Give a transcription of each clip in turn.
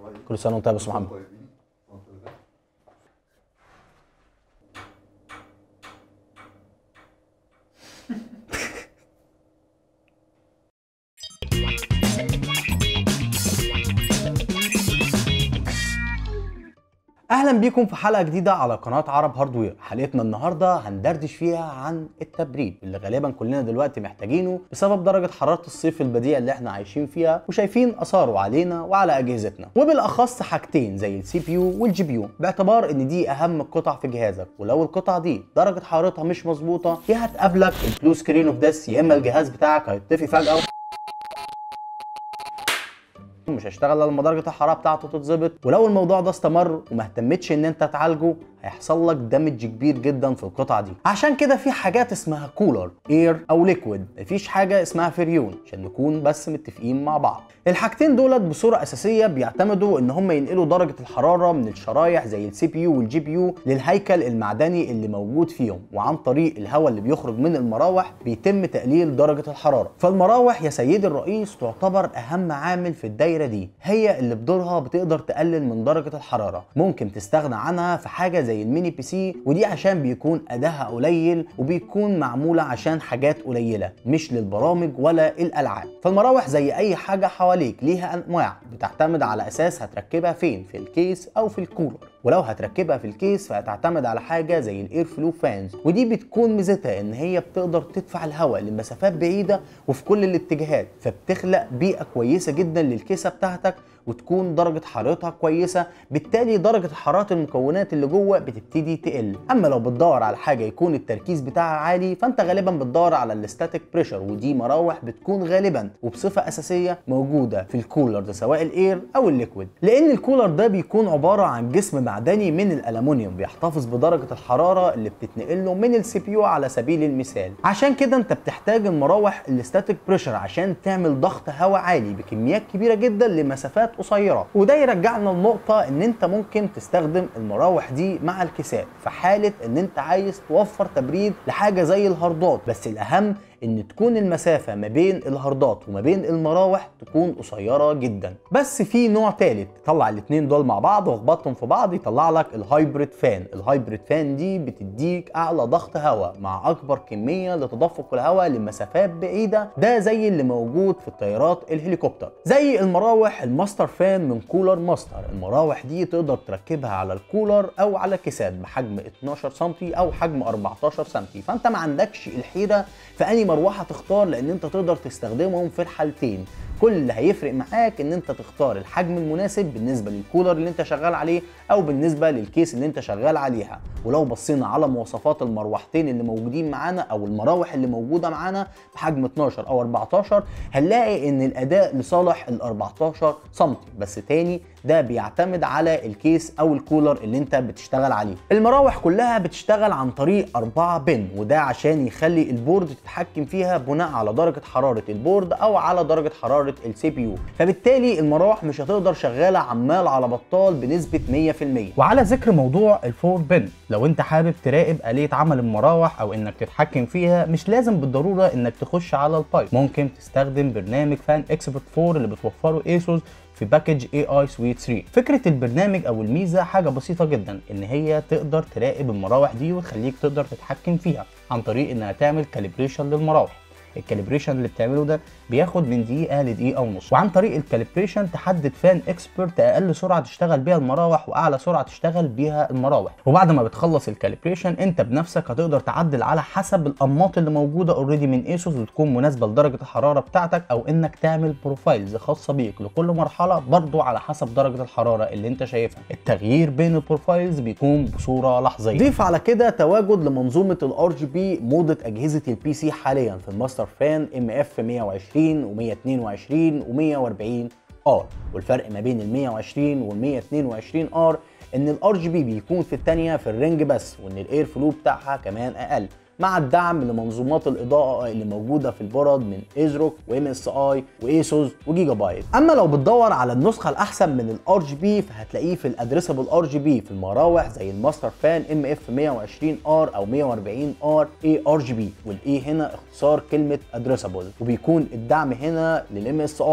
كل سنه وانت طيب يا استاذ محمد طيبين وانتم طيبين. اهلا بيكم في حلقه جديده على قناه عرب هاردوير حلقتنا النهارده هندردش فيها عن التبريد اللي غالبا كلنا دلوقتي محتاجينه بسبب درجه حراره الصيف البديع اللي احنا عايشين فيها وشايفين اثاره علينا وعلى اجهزتنا وبالاخص حاجتين زي السي بي يو والجي بي يو باعتبار ان دي اهم القطع في جهازك ولو القطعه دي درجه حرارتها مش مظبوطه يا هتقابلك البلو سكرين اوف ديس يا اما الجهاز بتاعك هيطفي فجاه مش هيشتغل إلا لما درجه الحراره بتاعته تتظبط ولو الموضوع ده استمر وما اهتمتش ان انت تعالجه هيحصل لك دمج كبير جدا في القطعه دي عشان كده في حاجات اسمها كولر اير او ليكويد مفيش حاجه اسمها فريون عشان نكون بس متفقين مع بعض الحاجتين دولت بصوره اساسيه بيعتمدوا ان هم ينقلوا درجه الحراره من الشرايح زي السي بي يو والجي بي يو للهيكل المعدني اللي موجود فيهم وعن طريق الهواء اللي بيخرج من المراوح بيتم تقليل درجه الحراره فالمراوح يا سيدي الرئيس تعتبر اهم عامل في الدايره دي هي اللي بدورها بتقدر تقلل من درجه الحراره ممكن تستغنى عنها في حاجه زي الميني بي سي ودي عشان بيكون ادائها قليل وبيكون معموله عشان حاجات قليله مش للبرامج ولا الالعاب فالمراوح زي اي حاجه حواليك ليها انواع بتعتمد على اساس هتركبها فين في الكيس او في الكولر ولو هتركبها في الكيس فهتعتمد على حاجه زي الاير فلو فانز ودي بتكون ميزتها ان هي بتقدر تدفع الهواء لمسافات بعيده وفي كل الاتجاهات فبتخلق بيئه كويسه جدا للكيسه بتاعتك وتكون درجة حرارتها كويسة بالتالي درجة حرارة المكونات اللي جوه بتبتدي تقل اما لو بتدور على حاجة يكون التركيز بتاعها عالي فانت غالبا بتدور على الاستاتيك بريشر ودي مراوح بتكون غالبا وبصفة اساسية موجودة في الكولر ده سواء الاير او الليكويد لان الكولر ده بيكون عبارة عن جسم معدني من الالومنيوم بيحتفظ بدرجة الحرارة اللي بتتنقل له من السي بي يو على سبيل المثال عشان كده انت بتحتاج المراوح الاستاتيك بريشر عشان تعمل ضغط هواء عالي بكميات كبيرة جدا لمسافات قصيره وده يرجعنا لنقطه ان انت ممكن تستخدم المراوح دي مع الكيسات في حاله ان انت عايز توفر تبريد لحاجه زي الهاردات بس الاهم ان تكون المسافه ما بين الهاردات وما بين المراوح تكون قصيره جدا بس في نوع ثالث طلع الاثنين دول مع بعض واخبطهم في بعض يطلع لك الهايبريد فان الهايبريد فان دي بتديك اعلى ضغط هواء مع اكبر كميه لتدفق الهواء لمسافات بعيده ده زي اللي موجود في الطيارات الهليكوبتر زي المراوح الماستر فان من كولر ماستر المراوح دي تقدر تركبها على الكولر او على كيسات بحجم 12 سم او حجم 14 سم فانت ما عندكش الحيره في انهي مروحه تختار لان انت تقدر تستخدمهم في الحالتين كل اللي هيفرق معاك ان انت تختار الحجم المناسب بالنسبه للكولر اللي انت شغال عليه او بالنسبه للكيس اللي انت شغال عليها ولو بصينا على مواصفات المروحتين اللي موجودين معانا او المراوح اللي موجوده معانا بحجم 12 او 14 هنلاقي ان الاداء لصالح ال 14 سم بس تاني ده بيعتمد على الكيس او الكولر اللي انت بتشتغل عليه المراوح كلها بتشتغل عن طريق 4 بن وده عشان يخلي البورد تتحكم فيها بناء على درجه حراره البورد او على درجه حراره السي بي يو فبالتالي المراوح مش هتقدر شغاله عمال على بطال بنسبه 100% وعلى ذكر موضوع الفور بن لو انت حابب تراقب آلية عمل المراوح او انك تتحكم فيها مش لازم بالضروره انك تخش على البايب ممكن تستخدم برنامج فان اكسبرت 4 اللي بتوفره ايسوس في باكج اي اي سويت 3 فكره البرنامج او الميزه حاجه بسيطه جدا ان هي تقدر تراقب المراوح دي وتخليك تقدر تتحكم فيها عن طريق انها تعمل كاليبريشن للمراوح الكاليبريشن اللي بتعمله ده بياخد من دقيقه لدقيقه ونص وعن طريق الكاليبريشن تحدد فان اكسبرت اقل سرعه تشتغل بيها المراوح واعلى سرعه تشتغل بيها المراوح وبعد ما بتخلص الكاليبريشن انت بنفسك هتقدر تعدل على حسب الانماط اللي موجوده اوريدي من ايسوس وتكون مناسبه لدرجه الحراره بتاعتك او انك تعمل بروفايلز خاصه بيك لكل مرحله برضو على حسب درجه الحراره اللي انت شايفها التغيير بين البروفايلز بيكون بصوره لحظيه ضيف على كده تواجد لمنظومه الار جي بي موضه اجهزه البي سي حاليا في الماستر فان ام اف 120 و122 و140 ار والفرق ما بين ال 120 وال 122 ار ان الار جي بي بيكون في الثانيه في الرنج بس وان الاير فلو بتاعها كمان اقل مع الدعم لمنظومات الاضاءه اللي موجوده في البرد من ازروك وام اس اي وايسوس وجيجا بايت اما لو بتدور على النسخه الاحسن من الار جي بي فهتلاقيه في الادريسبل ار جي بي في المراوح زي الماستر فان ام اف 120 ار او 140 ار اي ار جي بي والاي هنا اختصار كلمه ادريسبل وبيكون الدعم هنا للام اس اي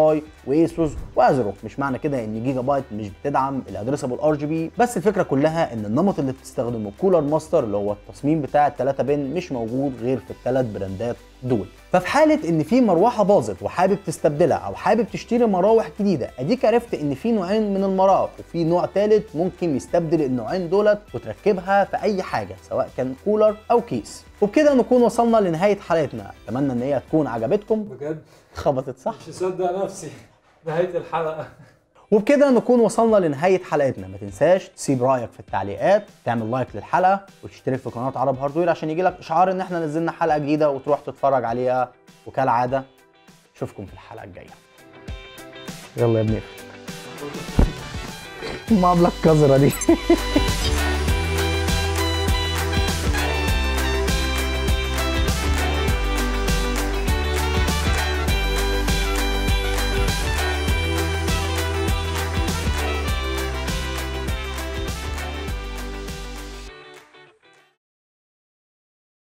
وايسوس وازروك مش معنى كده ان جيجا بايت مش بتدعم الادريسبل ار جي بي بس الفكره كلها ان النمط اللي بتستخدمه كولر ماستر اللي هو التصميم بتاع ال 3 بن مش موجود غير في الثلاث براندات دول ففي حاله ان في مروحه باظت وحابب تستبدلها او حابب تشتري مراوح جديده اديك عرفت ان في نوعين من المراوح وفي نوع ثالث ممكن يستبدل النوعين دولت وتركبها في اي حاجه سواء كان كولر او كيس وبكده نكون وصلنا لنهايه حلقتنا اتمنى ان هي تكون عجبتكم بجد خبطت صح مش مصدق نفسي نهايه الحلقه وبكده نكون وصلنا لنهايه حلقتنا ما تنساش تسيب رايك في التعليقات تعمل لايك للحلقه وتشترك في قناه عرب هاردوير عشان يجيلك اشعار ان احنا نزلنا حلقه جديده وتروح تتفرج عليها وكالعاده اشوفكم في الحلقه الجايه يلا يا ابني المعامله القذره دي